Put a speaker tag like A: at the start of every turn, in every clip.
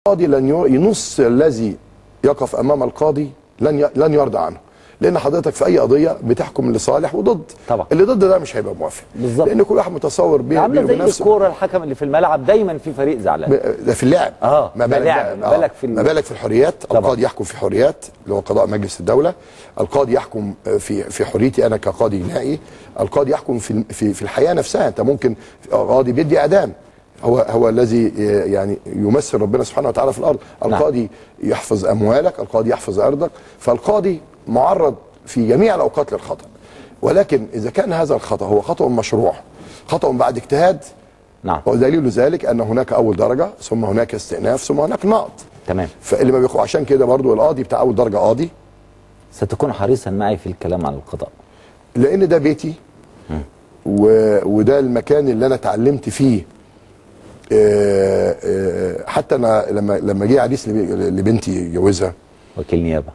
A: القاضي لن ير- ينص الذي يقف امام القاضي لن ي- لن يرضى عنه لان حضرتك في اي قضيه بتحكم لصالح وضد
B: طبعا.
A: اللي ضد ده مش هيبقى موافق
B: بالظبط.
A: لان كل واحد متصور بيه
B: عامله
A: بينه
B: زي
A: وبين نفسه.
B: الكوره الحكم اللي في الملعب دايما في فريق زعلان
A: ب- ده في اللعب
B: آه،
A: ما
B: ده
A: بالك
B: لعب،
A: بقى-
B: ما بالك في ال-
A: ما بالك في الحريات
B: طبعا.
A: القاضي يحكم في حريات اللي هو قضاء مجلس الدوله القاضي يحكم في في حريتي انا كقاضي جنائي القاضي يحكم في في في الحياه نفسها انت ممكن قاضي بيدي اعدام هو هو الذي يعني يمثل ربنا سبحانه وتعالى في الارض القاضي يحفظ اموالك القاضي يحفظ ارضك فالقاضي معرض في جميع الاوقات للخطا ولكن اذا كان هذا الخطا هو خطا مشروع خطا بعد اجتهاد
B: نعم
A: ودليل ذلك ان هناك اول درجه ثم هناك استئناف ثم هناك نقض
B: تمام
A: فاللي ما بيخو عشان كده برضو القاضي بتاع اول درجه قاضي
B: ستكون حريصا معي في الكلام عن القضاء
A: لان ده بيتي و... وده المكان اللي انا اتعلمت فيه آه، آه، حتى انا لما لما جه عريس لب- لبنتي يتجوزها
B: وكيل نيابه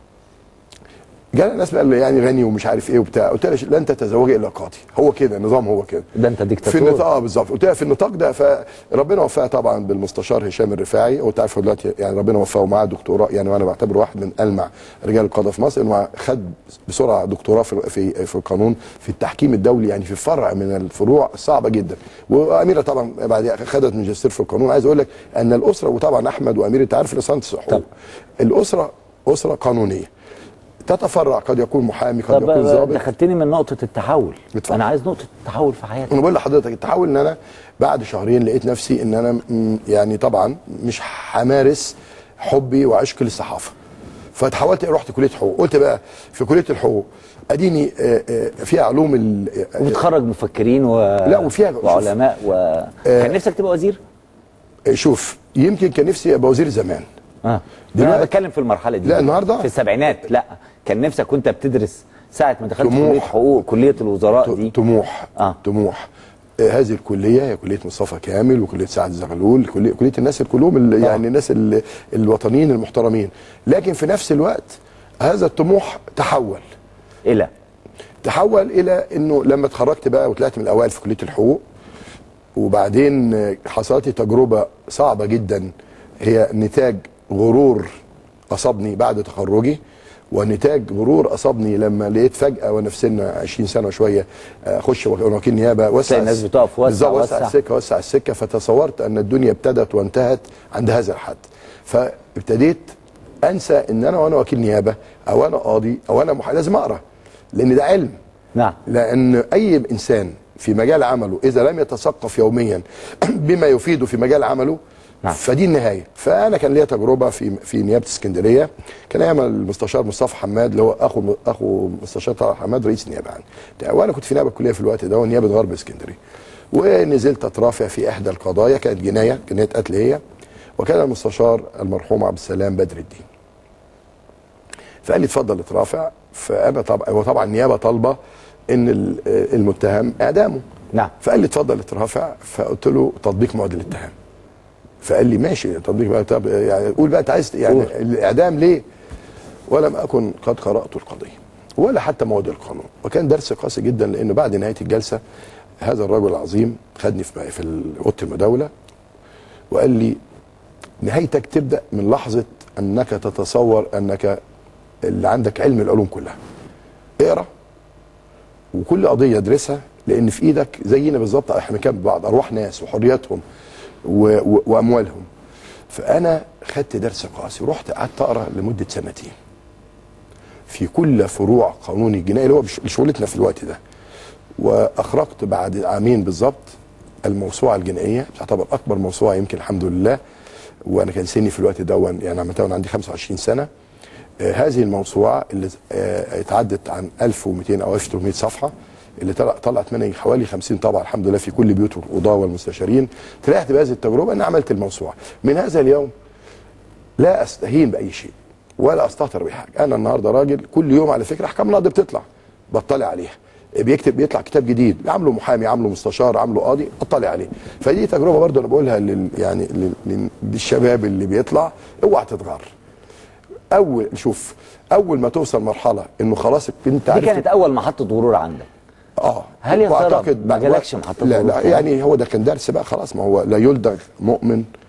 A: جانا ناس قال لي يعني غني ومش عارف ايه وبتاع قلت لها لن تتزوجي الا قاضي هو كده النظام هو كده
B: ده انت
A: في
B: ديكتاتور
A: النطاق اه بالظبط قلت لها في النطاق ده فربنا وفقها طبعا بالمستشار هشام الرفاعي هو تعرف هو دلوقتي يعني ربنا وفقه معاه دكتوراه يعني وانا بعتبره واحد من المع رجال القضاء في مصر انه خد بسرعه دكتوراه في في في القانون في التحكيم الدولي يعني في فرع من الفروع الصعبه جدا واميره طبعا بعد خدت ماجستير في القانون عايز اقول لك ان الاسره وطبعا احمد واميره انت عارف لسان
B: طبعا.
A: حقوق الاسره اسره قانونيه تتفرع قد يكون محامي قد
B: طب
A: يكون ضابط
B: دخلتني من نقطه التحول
A: اتفضل.
B: انا عايز نقطه التحول في حياتي
A: انا بقول لحضرتك التحول ان انا بعد شهرين لقيت نفسي ان انا م- يعني طبعا مش همارس حبي وعشقي للصحافه فتحولت رحت كليه حقوق قلت بقى في كليه الحقوق اديني آه، آه، فيها علوم ال- آه،
B: وبتخرج مفكرين و...
A: لا، وفيها- شوف.
B: وعلماء و... كان نفسك تبقى وزير؟
A: آه، شوف يمكن كان نفسي ابقى وزير زمان
B: اه انا
A: دلوقتي-
B: بتكلم في المرحله دي
A: لا، النهاردة؟
B: في السبعينات لا كان نفسك وانت بتدرس ساعه ما دخلت
A: طموح.
B: كليه حقوق كليه الوزراء دي
A: ط- طموح
B: آه.
A: طموح آه، هذه الكليه هي كليه مصطفى كامل وكليه سعد زغلول كليه كليه الناس اللي كلهم ال- يعني الناس ال- الوطنيين المحترمين لكن في نفس الوقت هذا الطموح تحول
B: الى
A: تحول الى انه لما اتخرجت بقى وطلعت من الاوائل في كليه الحقوق وبعدين آه، حصلت لي تجربه صعبه جدا هي نتاج غرور اصابني بعد تخرجي ونتاج غرور اصابني لما لقيت فجاه وانا في سن 20 سنه وشويه آه، اخش وكيل نيابه وسع
B: تلاقي الناس بتقف وسع
A: بالظبط، وسع
B: وسع.
A: السكه وسع السكه فتصورت ان الدنيا ابتدت وانتهت عند هذا الحد فابتديت انسى ان انا وانا وكيل نيابه او انا قاضي او انا محامي لازم اقرا لان ده علم
B: نعم
A: لان اي انسان في مجال عمله اذا لم يتثقف يوميا بما يفيده في مجال عمله
B: نعم.
A: فدي النهايه فانا كان ليا تجربه في في نيابه اسكندريه كان ايام المستشار مصطفى حماد اللي هو اخو اخو مستشار طارق حماد رئيس نيابه يعني بتاع. وانا كنت في نيابه الكليه في الوقت ده ونيابه غرب اسكندريه ونزلت اترافع في احدى القضايا كانت جنايه جنايه قتل هي وكان المستشار المرحوم عبد السلام بدر الدين فقال لي اتفضل اترافع فانا طبعا هو طبعا النيابه طالبه ان ال- المتهم اعدامه
B: نعم
A: فقال لي اتفضل اترافع فقلت له تطبيق مواد الاتهام فقال لي ماشي تطبيق مواد طب يعني قول بقى انت عايز يعني
B: قول.
A: الاعدام ليه؟ ولم اكن قد قرات القضيه ولا حتى مواد القانون وكان درس قاسي جدا لانه بعد نهايه الجلسه هذا الرجل العظيم خدني في في اوضه المداوله وقال لي نهايتك تبدا من لحظه انك تتصور انك اللي عندك علم العلوم كلها اقرا وكل قضيه ادرسها لان في ايدك زينا بالظبط احنا بنكمل بعض ارواح ناس وحرياتهم و... و... واموالهم فانا خدت درس قاسي ورحت قعدت اقرا لمده سنتين في كل فروع قانون الجنائي اللي هو مش- شغلتنا في الوقت ده واخرجت بعد عامين بالظبط الموسوعه الجنائيه تعتبر اكبر موسوعه يمكن الحمد لله وانا كان سني في الوقت ده يعني عملتها وانا عندي 25 سنه آه، هذه الموسوعه اللي آه، اتعدت عن 1200 او 1300 صفحه اللي طلع طلعت منها حوالي 50 طبعه الحمد لله في كل بيوت القضاه والمستشارين طلعت بهذه التجربه ان عملت الموسوعه من هذا اليوم لا استهين باي شيء ولا استهتر بحاجه انا النهارده راجل كل يوم على فكره احكام نقض بتطلع بطلع عليها بيكتب بيطلع كتاب جديد عامله محامي عامله مستشار عامله قاضي اطلع عليه فدي تجربه برضه انا بقولها لل يعني لل- لل- للشباب اللي بيطلع اوعى تتغر اول شوف اول ما توصل مرحله انه خلاص انت
B: دي
A: عرفت
B: كانت اول محطه غرور عندك
A: اه
B: هل يا ترى
A: وأعتقد
B: ما
A: بعد
B: جالكش
A: وقت-
B: محطة
A: لا
B: غرور
A: لا
B: تاني؟
A: يعني هو ده كان درس بقى خلاص ما هو لا يلدغ مؤمن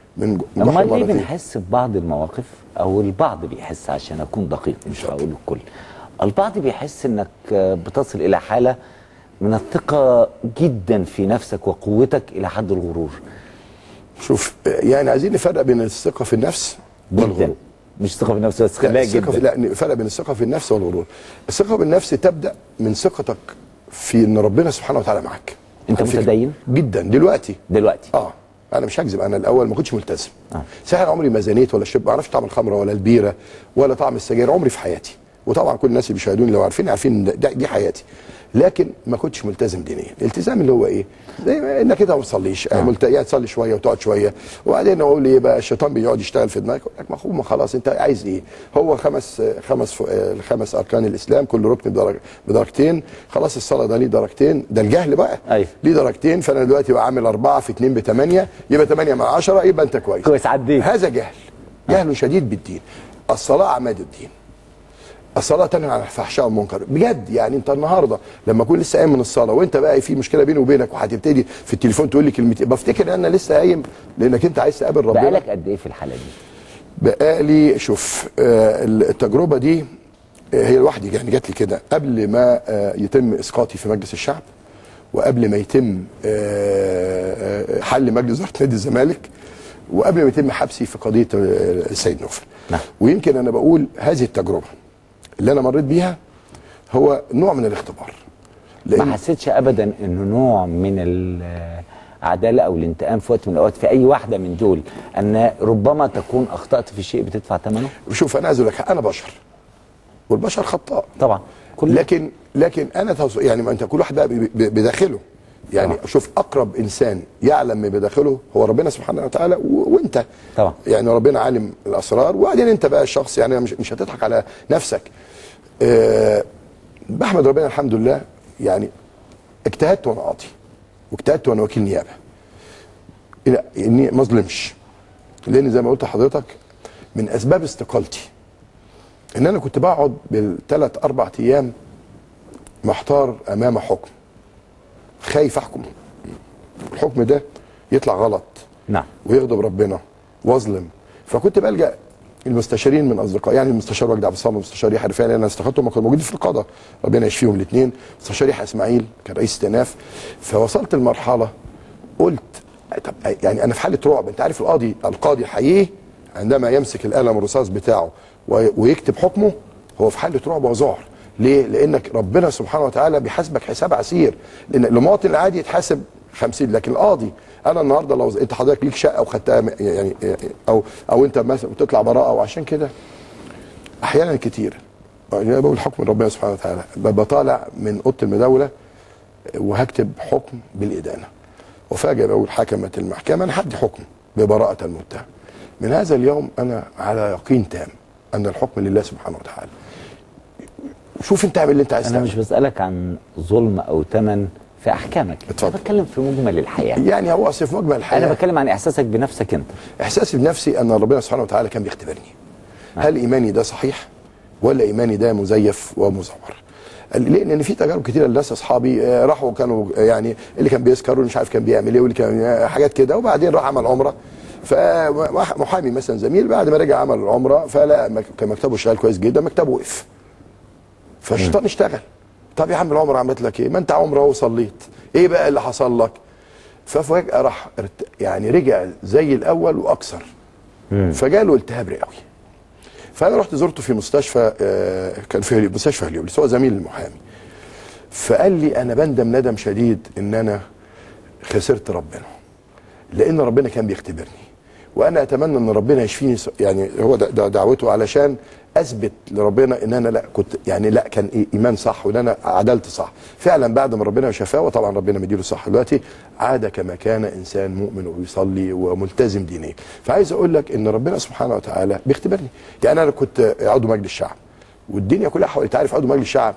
A: من ج- من بحر
B: امال ليه
A: مرتين
B: بنحس ببعض المواقف او البعض بيحس عشان اكون دقيق مش هقول الكل البعض بيحس انك بتصل الى حاله من الثقه جدا في نفسك وقوتك الى حد الغرور
A: شوف يعني عايزين نفرق بين الثقه في النفس
B: جدا
A: والغرور
B: مش ثقه في نفسك بس
A: لا
B: خليها
A: الثقه في
B: جدا
A: لا فرق بين الثقه في النفس والغرور الثقه بالنفس تبدا من ثقتك في ان ربنا سبحانه وتعالى معاك
B: أنت
A: على فكرة.
B: متدين؟
A: جدا دلوقتي
B: دلوقتي
A: اه انا مش هكذب انا الاول ما كنتش ملتزم
B: آه.
A: آه. صحيح أنا عمري ما زنيت ولا شربت ما اعرفش طعم الخمره ولا البيره ولا طعم السجاير عمري في حياتي وطبعا كل الناس اللي بيشاهدوني لو عارفين عارفين إن ده دي حياتي لكن ما كنتش ملتزم دينيا الالتزام اللي هو ايه زي ما انك انت ما بتصليش آه. ملت... يعني تصلي شويه وتقعد شويه وبعدين اقول ايه بقى الشيطان بيقعد يشتغل في دماغك يقول لك ما هو ما خلاص انت عايز ايه هو خمس خمس ف... خمس اركان الاسلام كل ركن بدرج... بدرجتين خلاص الصلاه ده ليه درجتين ده الجهل بقى
B: أيوة.
A: ليه درجتين فانا دلوقتي بقى عامل اربعه في اثنين بثمانيه يبقى ثمانيه مع 10 يبقى انت كويس
B: كويس عديت
A: هذا جهل جهل شديد بالدين الصلاة عماد الدين الصلاة تنهى عن الفحشاء والمنكر بجد يعني انت النهارده لما اكون لسه قايم من الصلاة وانت بقى في مشكلة بيني وبينك وهتبتدي في التليفون تقول لي كلمتين بفتكر ان انا لسه قايم لانك انت عايز تقابل ربنا
B: بقالك قد ايه في الحاله دي
A: بقالي شوف آه، التجربة دي آه، هي لوحدي يعني جات لي كده قبل ما آه، يتم اسقاطي في مجلس الشعب وقبل ما يتم آه، آه، حل مجلس اداره نادي الزمالك وقبل ما يتم حبسي في قضيه آه، السيد نوفل
B: نعم.
A: ويمكن انا بقول هذه التجربه اللي انا مريت بيها هو نوع من الاختبار
B: ما حسيتش ابدا انه نوع من العداله او الانتقام في وقت من الاوقات في اي واحده من دول ان ربما تكون اخطات في شيء بتدفع ثمنه
A: شوف انا عايز اقول لك انا بشر والبشر خطاء
B: طبعا كل
A: لكن لكن انا توص... يعني ما انت كل واحد بقى ب- ب- بداخله يعني
B: طبعا.
A: شوف اقرب انسان يعلم ما بداخله هو ربنا سبحانه وتعالى و... وانت
B: طبعا.
A: يعني ربنا عالم الاسرار وبعدين انت بقى الشخص يعني مش مش هتضحك على نفسك أه بحمد ربنا الحمد لله يعني اجتهدت وانا قاضي واجتهدت وانا وكيل نيابه إلى اني ما اظلمش لان زي ما قلت لحضرتك من اسباب استقالتي ان انا كنت بقعد بالثلاث اربع ايام محتار امام حكم خايف احكم الحكم ده يطلع غلط
B: نعم
A: ويغضب ربنا واظلم فكنت بلجا المستشارين من اصدقائي يعني المستشار وجدي عبد الصمد والمستشار يحيى رفاعي انا استخدتهم كانوا موجودين في القضاء ربنا يشفيهم الاثنين مستشار يحيى اسماعيل كان رئيس استئناف فوصلت لمرحله قلت طب يعني انا في حاله رعب انت عارف القاضي القاضي حقيقي عندما يمسك القلم الرصاص بتاعه وي- ويكتب حكمه هو في حاله رعب وذعر ليه؟ لانك ربنا سبحانه وتعالى بيحاسبك حساب عسير لان المواطن العادي يتحاسب 50 لكن القاضي انا النهارده لو انت حضرتك ليك شقه وخدتها م- يعني او او انت مثلا بتطلع براءه وعشان كده احيانا كتير انا بقول حكم ربنا سبحانه وتعالى ببقى طالع من اوضه المداوله وهكتب حكم بالادانه وفاجئ بقول حكمت المحكمه انا هدي حكم ببراءه المتهم من هذا اليوم انا على يقين تام ان الحكم لله سبحانه وتعالى شوف انت اعمل اللي انت عايز
B: انا
A: تعمله.
B: مش بسالك عن ظلم او ثمن في احكامك
A: اتفضل.
B: انا بتكلم في مجمل الحياه
A: يعني هو اصل في مجمل الحياه
B: انا بتكلم عن احساسك بنفسك انت
A: احساسي بنفسي ان ربنا سبحانه وتعالى كان بيختبرني هل ايماني ده صحيح ولا ايماني ده مزيف ومزور قال لي لان في تجارب كتيره لناس اصحابي آه، راحوا كانوا آه، يعني اللي كان بيسكر واللي مش عارف كان بيعمل ايه واللي كان آه، حاجات كده وبعدين راح عمل عمره فمحامي مثلا زميل بعد ما رجع عمل العمره فلقى مك- كان مكتبه شغال كويس جدا مكتبه وقف فالشيطان اشتغل طب يا عم العمره عملت لك ايه ما انت عمره وصليت ايه بقى اللي حصل لك ففجاه راح ارت- يعني رجع زي الاول واكثر فجاله التهاب رئوي فانا رحت زرته في مستشفى آه، كان في هليو- مستشفى هليوبلس هو زميل المحامي فقال لي انا بندم ندم شديد ان انا خسرت ربنا لان ربنا كان بيختبرني وانا اتمنى ان ربنا يشفيني س- يعني هو ده ده دعوته علشان اثبت لربنا ان انا لا كنت يعني لا كان إيه ايمان صح وان انا عدلت صح فعلا بعد ما ربنا شفاه وطبعا ربنا مديله صح دلوقتي عاد كما كان انسان مؤمن وبيصلي وملتزم دينيا فعايز اقول لك ان ربنا سبحانه وتعالى بيختبرني يعني انا كنت عضو مجلس الشعب والدنيا كلها حوالي تعرف عضو مجلس الشعب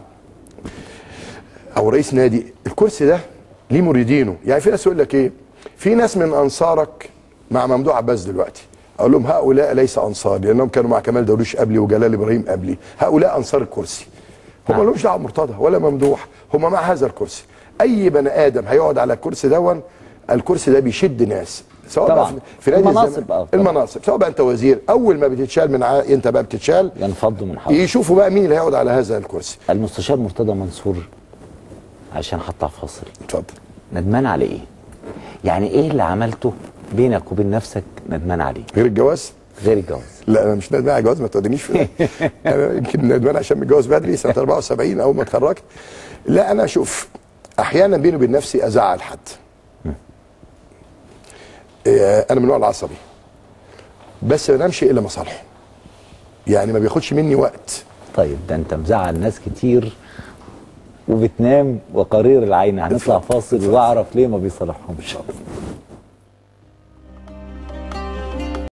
A: او رئيس نادي الكرسي ده ليه مريدينه يعني في ناس يقول لك ايه في ناس من انصارك مع ممدوح عباس دلوقتي اقول لهم هؤلاء ليس انصاري لانهم كانوا مع كمال درويش قبلي وجلال ابراهيم قبلي هؤلاء انصار الكرسي هم
B: نعم.
A: لهمش دعوه بمرتضى ولا ممدوح هم مع هذا الكرسي اي بني ادم هيقعد على الكرسي دون الكرسي ده بيشد ناس سواء
B: طبعاً.
A: بقى في- في نادي
B: المناصب
A: الزمالك-
B: بقى طبعاً.
A: المناصب سواء بقى انت وزير اول ما بتتشال من ع... انت بقى بتتشال
B: ينفضوا من حوله
A: يشوفوا بقى مين اللي هيقعد على هذا الكرسي
B: المستشار مرتضى منصور عشان هطلع فاصل
A: اتفضل
B: ندمان على ايه؟ يعني ايه اللي عملته بينك وبين نفسك ندمان عليه؟
A: غير الجواز
B: غير الجواز
A: لا انا مش ندمان على الجواز ما تودينيش في ده. انا يمكن ندمان عشان متجوز بدري سنه 74 اول ما اتخرجت لا انا اشوف احيانا بيني وبين نفسي ازعل حد إيه، انا من النوع العصبي بس ما نمشي الا مصالحه يعني ما بياخدش مني وقت
B: طيب ده انت مزعل ناس كتير وبتنام وقرير العين هنطلع فاصل واعرف ليه ما بيصالحهمش